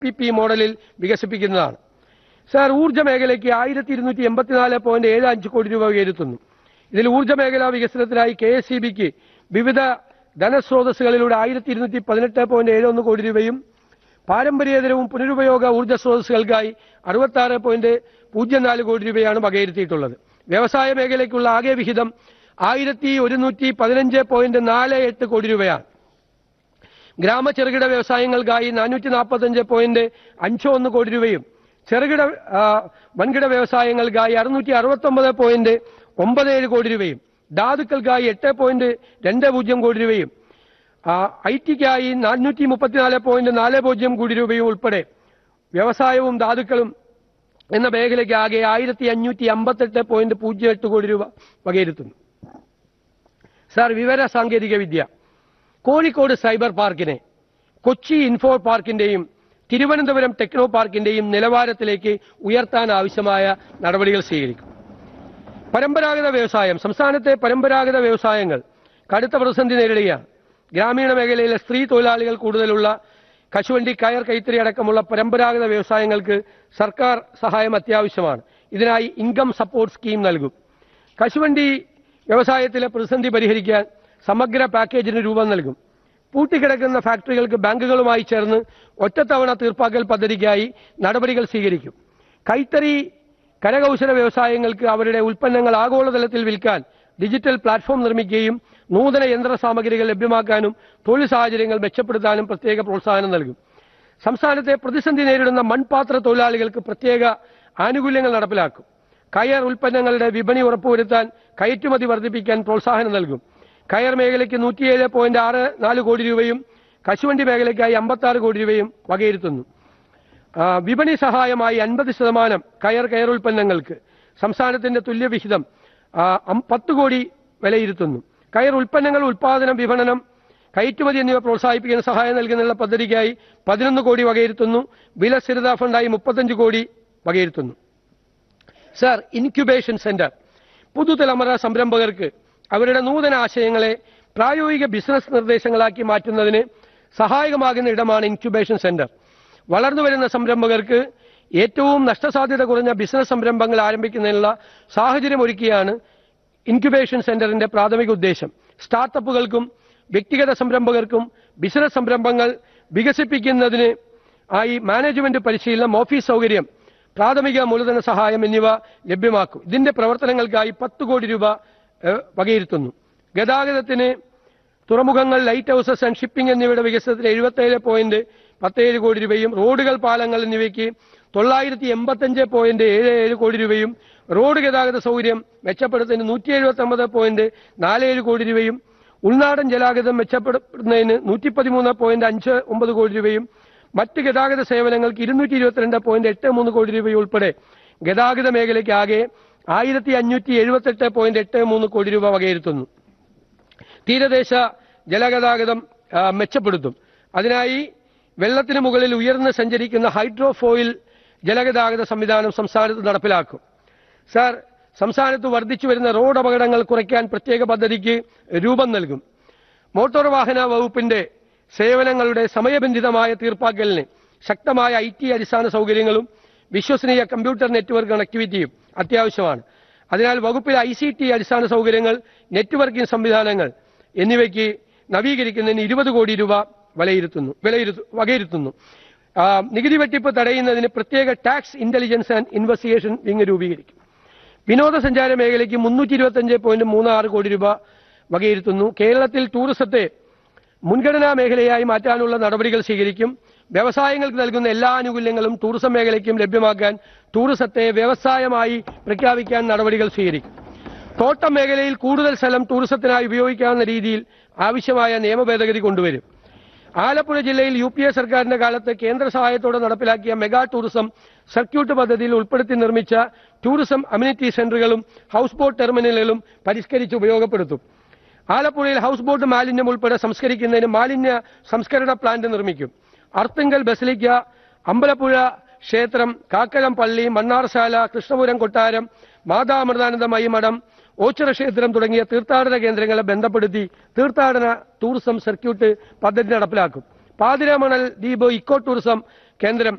P P മോഡലിൽ വികസിപ്പിക്കുന്നതാണ് sir ഊർജ്ജ മേഖലയ്ക്ക് ആയിരത്തി ഇരുന്നൂറ്റി എൺപത്തിനാല് പോയിന്റ് ഏഴ് അഞ്ച് കോടി രൂപ ഉയരുത്തുന്നു ഇതിൽ ഊർജ്ജ മേഖലാ വികസനത്തിനായി കെ എസ് സി ബിക്ക് വിവിധ ധനസ്രോതസ്സുകളിലൂടെ ആയിരത്തി ഇരുന്നൂറ്റി പതിനെട്ട് പോയിന്റ് ഏഴ് ഒന്ന് കോടി രൂപയും പാരമ്പര്യേതരവും പുനരുപയോഗ ഊർജ്ജ സ്രോതസ്സുകൾക്കായി അറുപത്തി ആറ് പോയിന്റ് പൂജ്യം നാല് കോടി രൂപയാണ് വകയിരുത്തിയിട്ടുള്ളത് വ്യവസായ മേഖലയ്ക്കുള്ള ആകെ വിഹിതം ആയിരത്തി ഒരുന്നൂറ്റി പതിനഞ്ച് പോയിന്റ് നാല് എട്ട് കോടി രൂപയാണ് ഗ്രാമ ചെറുകിട വ്യവസായങ്ങൾക്കായി നാനൂറ്റി നാൽപ്പത്തഞ്ച് പോയിന്റ് അഞ്ച് ഒന്ന് കോടി രൂപയും ചെറുകിട ആ, വൻകിട വ്യവസായങ്ങൾക്കായി അറുന്നൂറ്റി അറുപത്തൊമ്പത് പോയിന്റ് ഒമ്പത് ഏഴ് കോടി രൂപയും ധാതുക്കൾക്കായി എട്ട് പോയിന്റ് രണ്ട് പൂജ്യം കോടി രൂപയും ഐ ടിക്കായി നാനൂറ്റി മുപ്പത്തിനാല് പോയിന്റ് നാല് പൂജ്യം കോടി രൂപയും ഉൾപ്പെടെ വ്യവസായവും ധാതുക്കളും എന്ന മേഖലയ്ക്ക് ആകെ ആയിരത്തി അഞ്ഞൂറ്റി അമ്പത്തെട്ട് പോയിന്റ് പൂജ്യം എട്ട് കോടി രൂപ വകയിരുത്തുന്നു സാർ വിവര സാങ്കേതിക വിദ്യ കോഴിക്കോട് സൈബർ പാർക്കിനെ കൊച്ചി ഇൻഫോ പാർക്കിന്റെയും തിരുവനന്തപുരം ടെക്നോ പാർക്കിന്റെയും നിലവാരത്തിലേക്ക് ഉയർത്താൻ ആവശ്യമായ നടപടികൾ സ്വീകരിക്കും പരമ്പരാഗത വ്യവസായം സംസ്ഥാനത്തെ പരമ്പരാഗത വ്യവസായങ്ങൾ കടുത്ത പ്രതിസന്ധി നേരിടുകയാണ് ഗ്രാമീണ മേഖലയിലെ സ്ത്രീ തൊഴിലാളികൾ കൂടുതലുള്ള കശുവണ്ടി കയർ കൈത്തറി അടക്കമുള്ള പരമ്പരാഗത വ്യവസായങ്ങൾക്ക് സർക്കാർ സഹായം അത്യാവശ്യമാണ് ഇതിനായി ഇൻകം സപ്പോർട്ട് സ്കീം നൽകും കശുവണ്ടി വ്യവസായത്തിലെ പ്രതിസന്ധി പരിഹരിക്കാൻ സമഗ്ര പാക്കേജിന് രൂപം നൽകും പൂട്ടിക്കിടക്കുന്ന ഫാക്ടറികൾക്ക് ബാങ്കുകളുമായി ചേർന്ന് ഒറ്റത്തവണ തീർപ്പാക്കൽ പദ്ധതിക്കായി നടപടികൾ സ്വീകരിക്കും കൈത്തറി കരകൗശല വ്യവസായങ്ങൾക്ക് അവരുടെ ഉൽപ്പന്നങ്ങൾ ആഗോളതലത്തിൽ വിൽക്കാൻ ഡിജിറ്റൽ പ്ലാറ്റ്ഫോം നിർമ്മിക്കുകയും നൂതന യന്ത്ര സാമഗ്രികൾ ലഭ്യമാക്കാനും തൊഴിൽ സാഹചര്യങ്ങൾ മെച്ചപ്പെടുത്താനും പ്രത്യേക പ്രോത്സാഹനം നൽകും സംസ്ഥാനത്തെ പ്രതിസന്ധി നേരിടുന്ന മൺപാത്ര തൊഴിലാളികൾക്ക് പ്രത്യേക ആനുകൂല്യങ്ങൾ നടപ്പിലാക്കും കയർ ഉൽപ്പന്നങ്ങളുടെ വിപണി ഉറപ്പുവരുത്താൻ കയറ്റുമതി വർദ്ധിപ്പിക്കാൻ പ്രോത്സാഹനം നൽകും കയർ മേഖലയ്ക്ക് നൂറ്റിയേഴ് പോയിന്റ് ആറ് നാല് കോടി രൂപയും കശുവണ്ടി മേഖലയ്ക്കായി അമ്പത്തി ആറ് കോടി രൂപയും വകയിരുത്തുന്നു ആ, വിപണി സഹായമായി അൻപത് ശതമാനം കയർ കയർ ഉൽപ്പന്നങ്ങൾക്ക് സംസ്ഥാനത്തിന്റെ തുല്യവിഹിതം ആ, അം- പത്ത് കോടി വിലയിരുത്തുന്നു കയർ ഉൽപ്പന്നങ്ങൾ ഉൽപാദനം വിപണനം കയറ്റുമതി എന്നിവ പ്രോത്സാഹിപ്പിക്കാൻ സഹായം നൽകുന്നതിനുള്ള പദ്ധതിക്കായി പതിനൊന്ന് കോടി വകയിരുത്തുന്നു വില സ്ഥിരതാ ഫണ്ടായി മുപ്പത്തഞ്ച് കോടി വകയിരുത്തുന്നു സർ ഇൻക്യുബേഷൻ സെന്റർ പുതുതലമുറ സംരംഭകർക്ക് അവരുടെ നൂതന ആശയങ്ങളെ പ്രായോഗിക ബിസിനസ് നിർദ്ദേശങ്ങളാക്കി മാറ്റുന്നതിന് സഹായകമാകുന്ന ഇടമാണ് ഇൻക്യുബേഷൻ സെന്റർ വളർന്നുവരുന്ന സംരംഭകർക്ക് ഏറ്റവും നഷ്ടസാധ്യത കുറഞ്ഞ ബിസിനസ് സംരംഭങ്ങൾ ആരംഭിക്കുന്നതിനുള്ള സാഹചര്യം ഒരുക്കിയാണ് ഇൻക്യുബേഷൻ സെന്ററിന്റെ പ്രാഥമിക ഉദ്ദേശം സ്റ്റാർട്ടപ്പുകൾക്കും വ്യക്തിഗത സംരംഭകർക്കും ബിസിനസ് സംരംഭങ്ങൾ വികസിപ്പിക്കുന്നതിന് ആയി മാനേജ്മെന്റ് പരിശീലനം ഓഫീസ് സൗകര്യം പ്രാഥമിക മൂലധന സഹായം എന്നിവ ലഭ്യമാക്കും ഇതിന്റെ പ്രവർത്തനങ്ങൾക്കായി പത്ത് കോടി രൂപ ഏഹ്, വകയിരുത്തുന്നു ഗതാഗതത്തിന് തുറമുഖങ്ങൾ ലൈറ്റ് ഹൗസസ് ആൻഡ് ഷിപ്പിംഗ് എന്നിവയുടെ വികസനത്തിന് എഴുപത്തേഴ് പോയിന്റ് പത്തേഴ് കോടി രൂപയും റോഡുകൾ പാലങ്ങൾ എന്നിവയ്ക്ക് തൊള്ളായിരത്തി എൺപത്തഞ്ച് പോയിന്റ് ഏഴ് ഏഴ് കോടി രൂപയും റോഡ് ഗതാഗത സൗകര്യം മെച്ചപ്പെടുത്തുന്നതിന് നൂറ്റി എഴുപത്തി ഒമ്പത് പോയിന്റ് നാല് ഏഴ് കോടി രൂപയും ഉൾനാടൻ ജലാഗതം മെച്ചപ്പെടുത്തുന്നതിന് നൂറ്റി പതിമൂന്ന് പോയിന്റ് അഞ്ച് ഒമ്പത് കോടി രൂപയും മറ്റ് ഗതാഗത സേവനങ്ങൾക്ക് ഇരുന്നൂറ്റി ഇരുപത്തിരണ്ട് പോയിന്റ് എട്ട് മൂന്ന് കോടി രൂപ ഉൾപ്പെടെ ഗതാഗത മേഖലയ്ക്ക് ആകെ ആയിരത്തി അഞ്ഞൂറ്റി എഴുപത്തെട്ട് പോയിന്റ് എട്ട് മൂന്ന് കോടി രൂപ വകയിരുത്തുന്നു തീരദേശ ജലഗതാഗതം ആ, മെച്ചപ്പെടുത്തും അതിനായി വെള്ളത്തിന് മുകളിൽ ഉയർന്ന് സഞ്ചരിക്കുന്ന ഹൈഡ്രോഫോയിൽ ജലഗതാഗത സംവിധാനം സംസ്ഥാനത്ത് നടപ്പിലാക്കും സാർ സംസ്ഥാനത്ത് വർദ്ധിച്ചു വരുന്ന റോഡ് അപകടങ്ങൾ കുറയ്ക്കാൻ പ്രത്യേക പദ്ധതിക്ക് രൂപം നൽകും മോട്ടോർ വാഹന വകുപ്പിന്റെ സേവനങ്ങളുടെ സമയബന്ധിതമായ തീർപ്പാക്കലിന് ശക്തമായ ഐ ടി അടിസ്ഥാന സൗകര്യങ്ങളും വിശ്വസനീയ കമ്പ്യൂട്ടർ നെറ്റ്വർക്ക് കണക്ടിവിറ്റിയും അത്യാവശ്യമാണ് അതിനാൽ വകുപ്പിലെ ഐ സി ടി അടിസ്ഥാന സൗകര്യങ്ങൾ നെറ്റ്വർക്കിംഗ് സംവിധാനങ്ങൾ എന്നിവയ്ക്ക് നവീകരിക്കുന്നതിന് ഇരുപത് കോടി രൂപ വിലയിരുത്തുന്നു വിലയിരുത്തു വകയിരുത്തുന്നു ആ, നികുതി വെട്ടിപ്പ് തടയുന്നതിന് പ്രത്യേക tax intelligence and investigation wing രൂപീകരിക്കും വിനോദസഞ്ചാര മേഖലയ്ക്ക് മുന്നൂറ്റി ഇരുപത്തഞ്ച് പോയിന്റ് മൂന്ന് ആറ് കോടി രൂപ വകയിരുത്തുന്നു കേരളത്തിൽ ടൂറിസത്തെ മുൻഗണനാ മേഖലയായി മാറ്റാനുള്ള നടപടികൾ സ്വീകരിക്കും വ്യവസായങ്ങൾക്ക് നൽകുന്ന എല്ലാ ആനുകൂല്യങ്ങളും ടൂറിസം മേഖലയ്ക്കും ലഭ്യമാക്കാൻ ടൂറിസത്തെ വ്യവസായമായി പ്രഖ്യാപിക്കാൻ നടപടികൾ സ്വീകരിക്കും തോട്ടം മേഖലയിൽ കൂടുതൽ സ്ഥലം ടൂറിസത്തിനായി ഉപയോഗിക്കാവുന്ന രീതിയിൽ ആവശ്യമായ നിയമ ഭേദഗതി കൊണ്ടുവരും ആലപ്പുഴ ജില്ലയിൽ യു പി എ സർക്കാരിന്റെ കാലത്ത് കേന്ദ്ര സഹായത്തോടെ നടപ്പിലാക്കിയ മെഗാ ടൂറിസം സർക്യൂട്ട് പദ്ധതിയിൽ ഉൾപ്പെടുത്തി നിർമ്മിച്ച ടൂറിസം അമ്യൂണിറ്റി സെന്ററുകളും ഹൗസ് ബോട്ട് ടെർമിനലുകളും പരിഷ്കരിച്ച് ഉപയോഗപ്പെടുത്തും ആലപ്പുഴയിൽ ഹൗസ് ബോട്ട് മാലിന്യം ഉൾപ്പെടെ സംസ്കരിക്കുന്നതിന് മാലിന്യ സംസ്കരണ പ്ലാന്റ് നിർമ്മിക്കും അർത്തുങ്കൽ ബസലിക്ക അമ്പലപ്പുഴ ക്ഷേത്രം കാക്കളം പള്ളി മണ്ണാർശാല കൃഷ്ണപുരം കൊട്ടാരം മാതാമൃതാനന്ദമയി മഠം ഓച്ചിറ ക്ഷേത്രം തുടങ്ങിയ തീർത്ഥാടന കേന്ദ്രങ്ങളെ ബന്ധപ്പെടുത്തി തീർത്ഥാടന ടൂറിസം സർക്യൂട്ട് പദ്ധതി നടപ്പിലാക്കും പാതിരാമണൽ ദ്വീപ് ഇക്കോ ടൂറിസം കേന്ദ്രം